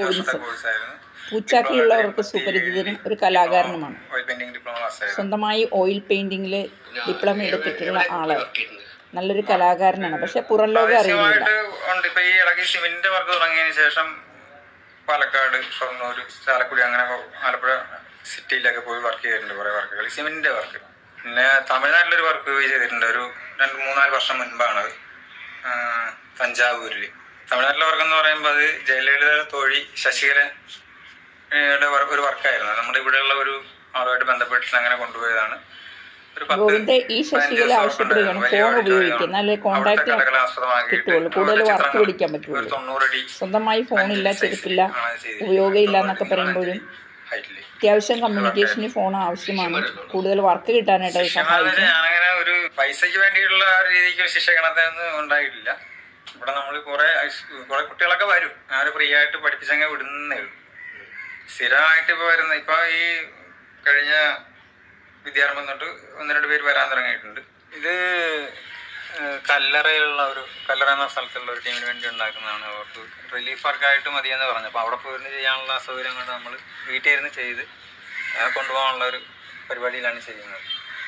വർഷത്തെ റോബിൻസൺ കോഴ്സായിരുന്നു പൂച്ചാക്കിലുള്ളവർക്ക് സുപരിചിതനും ഒരു കലാകാരനുമാണ് ഓയിൽ പെയിന്റിംഗ് ഡിപ്ലോമ ക്ലാസ്സായിരുന്നു സ്വന്തമായി ഓയിൽ പെയിന്റിങ്ങിൽ ഡിപ്ലോമ എടുത്തിട്ടുള്ള ആള് വർക്ക് ചെയ്യുന്നത് നല്ലൊരു കലാകാരനാണ് പക്ഷെ പുറം ലോകം അറിയുന്നില്ല ആവശ്യമായിട്ട് ഉണ്ട് ഇപ്പൊ ഈ ഇടയ്ക്ക് സിമെന്റിന്റെ വർക്ക് തുടങ്ങിയതിന് ശേഷം പാലക്കാട് ഷൊർണൂർ ചാലക്കുടി അങ്ങനെ ആലപ്പുഴ സിറ്റിയിലൊക്കെ പോയി വർക്ക് ചെയ്തിട്ടുണ്ട് കുറെ വർക്കുകൾ സിമെന്റിന്റെ വർക്ക് പിന്നെ തമിഴ്നാട്ടിലൊരു വർക്ക് പോയി ചെയ്തിട്ടുണ്ട് ഒരു രണ്ട് മൂന്നാല് വർഷം മുൻപാണത് ആ, തഞ്ചാവൂരിൽ തമിഴ്നാട്ടിലെ വർക്ക് എന്ന് പറയുമ്പോൾ അത് ജയലളിത തോഴി ശശികലയുടെ വർ- ഒരു വർക്കായിരുന്നു നമ്മുടെ ഇവിടെയുള്ള ഒരു ആളുമായിട്ട് ബന്ധപ്പെട്ടിട്ട് അങ്ങനെ കൊണ്ടുപോയതാണ് ഒരു പത്ത് ഗോവിന്ദ് ഈ പതിനഞ്ച് ശശികല ദിവസം ആവശ്യപ്പെടുകയാണ് ഉണ്ടായിരുന്നു. വലിയ ഫോൺ auditorium ഉപയോഗിക്കുക ആണ്. എന്നാലേ അവിടുത്തെ കോണ്ടാക്ട് കലകലാസ്പദമാക്കിയിട്ട് കിട്ടുള്ളൂ കൂടുതൽ അവിടുത്തെ വർക്ക് ചിത്രങ്ങൾ പിടിക്കാൻ ഒരു പറ്റുള്ളൂ തൊണ്ണൂറടി സ്വന്തമായി ഫോണില്ല size ചെരുപ്പില്ല ആണ് ചെയ്തിരിക്കുന്നത്. ഉപയോഗമില്ല എന്നൊക്കെ പറയുമ്പോഴും ഹൈറ്റില്. അത്യാവശ്യം കമ്മ്യൂണിക്കേഷന് ഫോൺ ആവശ്യമാണ് കൂടുതൽ വർക്ക് കിട്ടാനായിട്ട് അത് ശിഷ്യന്മാരെ സഹായിക്കും ഞാനങ്ങനെ ഒരു പൈസയ്ക്ക് വേണ്ടിയുള്ള ഒരു രീതിക്ക് ഒരു ശിക്ഷകണത്തൊന്നും ഉണ്ടായിട്ടില്ല ഇവിടെ നമ്മൾ കുറെ കുറെ കുട്ടികളൊക്കെ വരും ഞാൻ ഫ്രീ ആയിട്ട് പഠിപ്പിച്ചങ്ങ് വിടുന്നേ ഉള്ളൂ സ്ഥിരമായിട്ട് ഇപ്പൊ വരുന്ന ഇപ്പൊ ഈ കഴിഞ്ഞ വിദ്യാരംഭം തൊട്ട് ഒന്ന് രണ്ട് പേര് വരാൻ തുടങ്ങിയിട്ടുണ്ട് ഇത് ഏഹ്, കല്ലറയിലുള്ള ഒരു കല്ലറ എന്ന സ്ഥലത്തുള്ള ഒരു ടീമിന് വേണ്ടി ഉണ്ടാക്കുന്നതാണ് അവർക്ക് റിലീഫ് വർക്കായിട്ട് മതിയെന്ന് പറഞ്ഞു അപ്പോൾ അവിടെ പോയിരുന്ന് ചെയ്യാനുള്ള സൗകര്യം കൊണ്ട് നമ്മൾ വീട്ടിൽ ഇരുന്ന് ചെയ്ത് ആ, കൊണ്ടുപോകാനുള്ള ഒരു പരിപാടിയിലാണ് ചെയ്യുന്നത്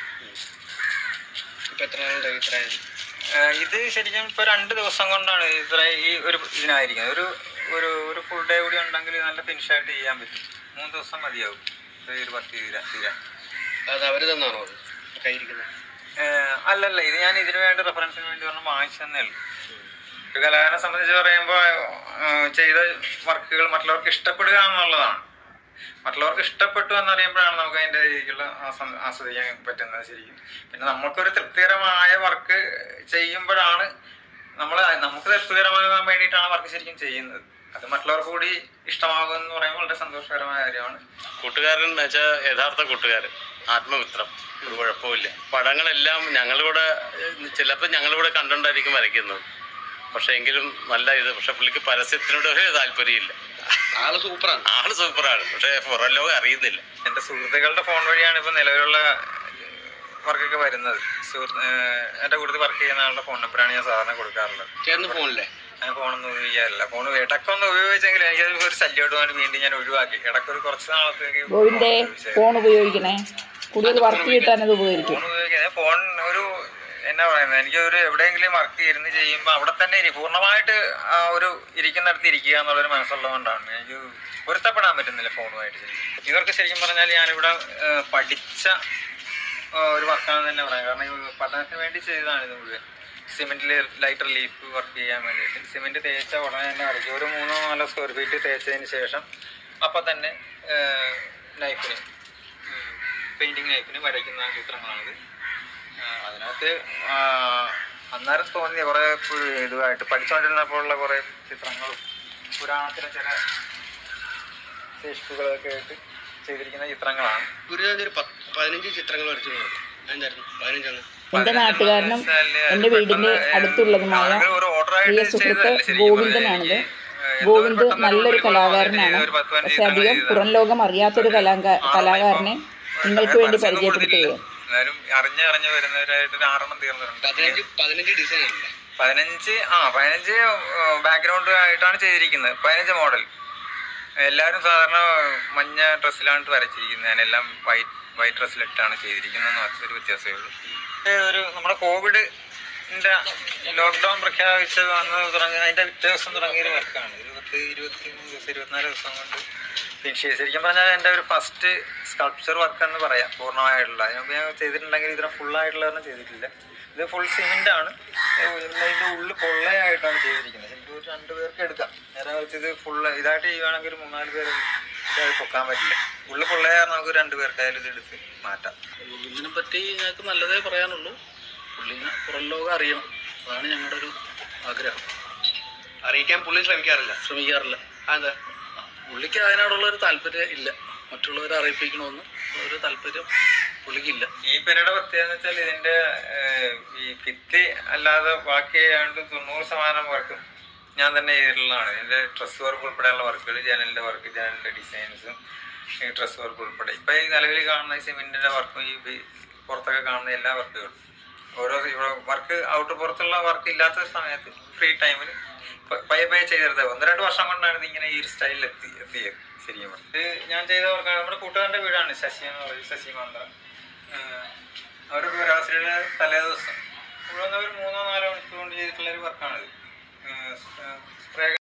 ഇപ്പൊ എത്ര നാളുണ്ട് ഇത്ര ഏഹ് ഇത് ശരിക്കും ഇപ്പൊ രണ്ട് ദിവസം കൊണ്ടാണ് ഇത്ര ഈ ഒരു ഇതിനായിരിക്കുന്നത് ഒരു ഒരു ഒരു ഫുൾ ഡേ കൂടി ഉണ്ടെങ്കിൽ നല്ല ഫിനിഷ് ആയിട്ട് ചെയ്യാൻ പറ്റും മൂന്ന് ദിവസം മതിയാവും ഇത് ഒരു വർക്ക് തീരാൻ തീരാൻ അത് അവര് തന്നാണോ അത് കയ്യിരിക്കുന്നത് ഏഹ് അല്ലല്ല ഇത് ഞാൻ ഇതിനു വേണ്ടി റെഫറൻസിന് വേണ്ടി പറഞ്ഞ് വാങ്ങിച്ചെന്നേ ഉള്ളൂ ഒരു കലാകാരനെ സംബന്ധിച്ച് പറയുമ്പോൾ ചെയ്ത വർക്കുകൾ മറ്റുള്ളവർക്ക് ഇഷ്ടപ്പെടുക എന്നുള്ളതാണ് മറ്റുള്ളവർക്ക് ഇഷ്ടപ്പെട്ടു എന്നറിയുമ്പോഴാണ് നമുക്ക് അതിൻ്റെ രീതിക്കുള്ള ആസ്വ- ആസ്വദിക്കാൻ പറ്റുന്നത് ശരിക്കും പിന്നെ നമുക്കൊരു തൃപ്തികരമായ വർക്ക് ചെയ്യുമ്പോഴാണ് നമ്മൾ നമുക്ക് തൃപ്തികരമാകാൻ വേണ്ടിയിട്ടാണ് വർക്ക് ശരിക്കും ചെയ്യുന്നത് അത് മറ്റുള്ളവർക്ക് കൂടി ഇഷ്ടമാകും എന്ന് പറയുമ്പോൾ വളരെ സന്തോഷകരമായ കാര്യമാണ് കൂട്ടുകാരൻ എന്ന് വെച്ചാൽ യഥാർത്ഥ കൂട്ടുകാരൻ ആത്മമിത്രം ഒരു കുഴപ്പമില്ല പടങ്ങളെല്ലാം ഞങ്ങളിവിടെ ചിലപ്പോൾ ഞങ്ങളിവിടെ കണ്ടുകൊണ്ടായിരിക്കും വരയ്ക്കുന്നത് പക്ഷെ എങ്കിലും നല്ല ഇത് പക്ഷെ പുള്ളിക്ക് പരസ്യത്തിനോട് ഒരു താല്പര്യമില്ല ആള് സൂപ്പറാണ് ആള് സൂപ്പറാണ് പക്ഷെ പുറം ലോകം അറിയുന്നില്ല എൻ്റെ സുഹൃത്തുക്കളുടെ ഫോൺ വഴിയാണ് ഇപ്പൊ നിലവിലുള്ള വർക്കൊക്കെ വരുന്നത് സുഹൃത്ത് ഏഹ് എൻ്റെ കൂടുതൽ വർക്ക് ചെയ്യുന്ന ആളുടെ ഫോൺ നമ്പറാണ് ഞാൻ സാധാരണ കൊടുക്കാറുള്ളത് ചേട്ടന് ഫോണില്ലേ ഞാൻ ഫോണൊന്നും ഉപയോഗിക്കാറില്ല ഫോൺ ഇടക്കൊന്ന് ഉപയോഗിച്ചെങ്കിൽ എനിക്കത് ഒരു ശല്യമായിട്ട് വേണ്ടി വീണ്ടും ഞാൻ ഒഴിവാക്കി ഇടക്കൊരു കുറച്ച് നാളത്തേക്ക് ഗോവിന്റെ ഫോൺ ഉപയോഗിക്കണേ കൂടുതൽ വർക്ക് കിട്ടാൻ അത് ഉപകരിക്കും ഫോൺ ഉപയോഗിക്കുന്നത് ഫോൺ ഒരു എന്നാ പറയുന്നത് എനിക്ക് ഒരു എവിടെയെങ്കിലും വർക്ക് ഇരുന്ന് ചെയ്യുമ്പോൾ അവിടെ തന്നെ ഇരി പൂർണ്ണമായിട്ട് ആ ഒരു ഇരിക്കുന്നിടത്ത് ഇരിക്കുക എന്നുള്ളൊരു മനസ്സുള്ളതുകൊണ്ടാണ് എനിക്ക് പൊരുത്തപ്പെടാൻ പറ്റുന്നില്ല ഫോണുമായിട്ട് ശരിക്കും ഇവർക്ക് ശരിക്കും പറഞ്ഞാൽ ഞാനിവിടെ ഏഹ്, പഠിച്ച ഏഹ്, ഒരു വർക്കാണെന്ന് തന്നെ പറയാം കാരണം ഈ പഠനത്തിന് വേണ്ടി ചെയ്തതാണ് ഇത് മുഴുവൻ സിമെന്റിൽ ലൈറ്റ് റിലീഫ് വർക്ക് ചെയ്യാൻ വേണ്ടിയിട്ട് സിമെന്റ് തേച്ച ഉടനെ തന്നെ വരയ്ക്കും ഒരു മൂന്നോ നാലോ സ്ക്വയർ ഫീറ്റ് തേച്ചതിന് ശേഷം അപ്പം തന്നെ നൈഫിന് പെയിന്റിങ് നൈഫിന് വരയ്ക്കുന്ന ചിത്രങ്ങളാണിത് ആ, അതിനകത്ത് ആ, അന്നേരം തോന്നിയ കുറെ പു- ഇതുമായിട്ട് പഠിച്ചുകൊണ്ടിരുന്നപ്പോഴുള്ള കുറെ ചിത്രങ്ങളും പുരാണത്തിലെ ചില ശേഷിപ്പുകളൊക്കെ ആയിട്ട് ചെയ്തിരിക്കുന്ന ചിത്രങ്ങളാണ് ഗുരുദാസ് ഒരു പത്ത് പതിനഞ്ച് ചിത്രങ്ങൾ വരച്ചു കൊടുക്കും എന്തായിരുന്നു പതിനഞ്ചെണ്ണം എൻ്റെ നാട്ടുകാരനും എൻ്റെ വീടിൻ്റെ അടുത്തുള്ളതുമായ ആളുകൾ ഒരു order ആയിട്ട് പ്രിയ സുഹൃത്ത് ചെയ്തതല്ല ശരിക്കും ഗോവിന്ദനാണിത് ഏഹ് ഗോവിന്ദ് പെട്ടെന്ന് നല്ലൊരു ഒരു കലാകാരനാണ് ഒരു പത്ത് പതിനഞ്ച് പക്ഷെ അധികം ചിത്രങ്ങൾ പുറം ലോകം അറിയാത്തൊരു കലാകാ കലാകാരനെ നിങ്ങൾക്ക് വേണ്ടി പരിചയപ്പെടുത്തുകയാണ് എന്നാലും അറിഞ്ഞ് അറിഞ്ഞ് വരുന്നവരായിട്ട് ഒരു ആറെണ്ണം തീർന്നിട്ടുണ്ട് പതിനഞ്ച് പതിനഞ്ച് ഡിസൈൻ ആണല്ലേ പതിനഞ്ച് ആ പതിനഞ്ച് ബാക്ക്ഗ്രൗണ്ട് ആയിട്ടാണ് ചെയ്തിരിക്കുന്നത് പതിനഞ്ച് മോഡൽ എല്ലാവരും സാധാരണ മഞ്ഞ ഡ്രസ്സിലാണ് വരച്ചിരിക്കുന്നത് ഞാനെല്ലാം വൈറ്റ് വൈറ്റ് ഡ്രസ്സിലിട്ടാണ് ചെയ്തിരിക്കുന്നത് മാത്രമേ വ്യത്യാസമേ ഉള്ളൂ ഇത് ഒരു നമ്മുടെ കോവിഡിന്റെ ലോക്ക്ഡൗൺ പ്രഖ്യാപിച്ചത് അന്ന് തുടങ്ങി അതിന്റെ പിറ്റേ ദിവസം തുടങ്ങിയ ഒരു വർക്കാണ് ഒരു പത്ത് ഇരുപത്തി മൂന്ന് ദിവസം ഇരുപത്തിനാല് ദിവസം കൊണ്ട് ഫിനിഷ് ചെയ്ത് ശരിക്കും പറഞ്ഞാൽ എൻ്റെ ഒരു ഫസ്റ്റ് സ്കൾപ്ചർ വർക്ക് എന്ന് പറയാം പൂർണ്ണമായിട്ടുള്ള അതിനുമ്പ് ഞാൻ ചെയ്തിട്ടുണ്ടെങ്കിൽ ഇതിനെ ഫുള്ളായിട്ടുള്ളതൊന്നും ചെയ്തിട്ടില്ല ഇത് ഫുൾ സിമെന്റ് ആണ് ഇതിന്റെ ഉള്ളിൽ പൊള്ളയായിട്ടാണ് ചെയ്തിരിക്കുന്നത് ശരിക്കും ഒരു രണ്ട് പേർക്ക് എടുക്കാം നേരെ വെച്ച് ഇത് ഫുൾ ഇതായിട്ട് ചെയ്യുവാണെങ്കിൽ ഒരു മൂന്നാല് പേര് ഇതായി പൊക്കാൻ പറ്റില്ല ഉള്ളിൽ പൊള്ളയാൽ നമുക്ക് രണ്ട് പേർക്കായാലും ഇത് എടുത്ത് മാറ്റാം ഇതിനെ പറ്റി ഞങ്ങൾക്ക് നല്ലതേ പറയാനുള്ളൂ പുള്ളീനെ പുറം ലോകം അറിയണം അതാണ് ഞങ്ങളുടെ ഒരു ആഗ്രഹം അറിയിക്കാൻ പുള്ളി ശ്രമിക്കാറില്ല ശ്രമിക്കാറില്ല അതെന്താ പുള്ളിക്ക് അതിനോടുള്ള ഒരു താല്പര്യം ഇല്ല മറ്റുള്ളവരെ അറിയിപ്പിക്കണമെന്ന് ഒരു താല്പര്യം പുള്ളിക്കില്ല ഈ പെരയുടെ പ്രത്യേകത എന്ന് വെച്ചാൽ ഇതിന്റെ ഏഹ്, ഈ ഭിത്തി അല്ലാതെ ബാക്കി ഏതാണ്ട് തൊണ്ണൂറ് ശതമാനം വർക്കും ഞാൻ തന്നെ ചെയ്തിട്ടുള്ളതാണ് ഇതിന്റെ ഡ്രസ് വർക്ക് ഉൾപ്പെടെയുള്ള വർക്കുകൾ ജനലിന്റെ വർക്ക് ജനലിന്റെ ഡിസൈൻസും ഈ ഡ്രസ് വർക്ക് ഉൾപ്പെടെ ഇപ്പൊ ഈ നിലവിൽ കാണുന്ന ഈ സിമെന്റിന്റെ വർക്കും ഈ ബി- പുറത്തൊക്കെ കാണുന്ന എല്ലാ വർക്കുകളും ഓരോ ഇവിടെ വർക്ക് ഔട്ട് പുറത്തുള്ള വർക്ക് ഇല്ലാത്ത സമയത്ത് ഫ്രീ ടൈമിൽ പ- പയ്യെ പയ്യെ ചെയ്തെടുത്തത് ഒന്ന് രണ്ട് വർഷം കൊണ്ടാണ് ഇത് ഇങ്ങനെ ഈ ഒരു സ്റ്റൈലിൽ എത്തി എത്തിയത് ശരിക്കും പറഞ്ഞാൽ. ഇത് ഞാൻ ചെയ്ത വർക്കാണ് നമ്മുടെ കൂട്ടുകാരൻ്റെ വീടാണ് ശശി എന്ന് പറയും ശശി മാന്ത്ര അവരൊക്കെ ഒരാഴ്ചയുടെ തലേ ദിവസം ഇവിടെ ഒരു മൂന്നോ നാലോ മണിക്കൂർ കൊണ്ട് ചെയ്തിട്ടുള്ള ഒരു വർക്കാണിത് സ്പ്രേ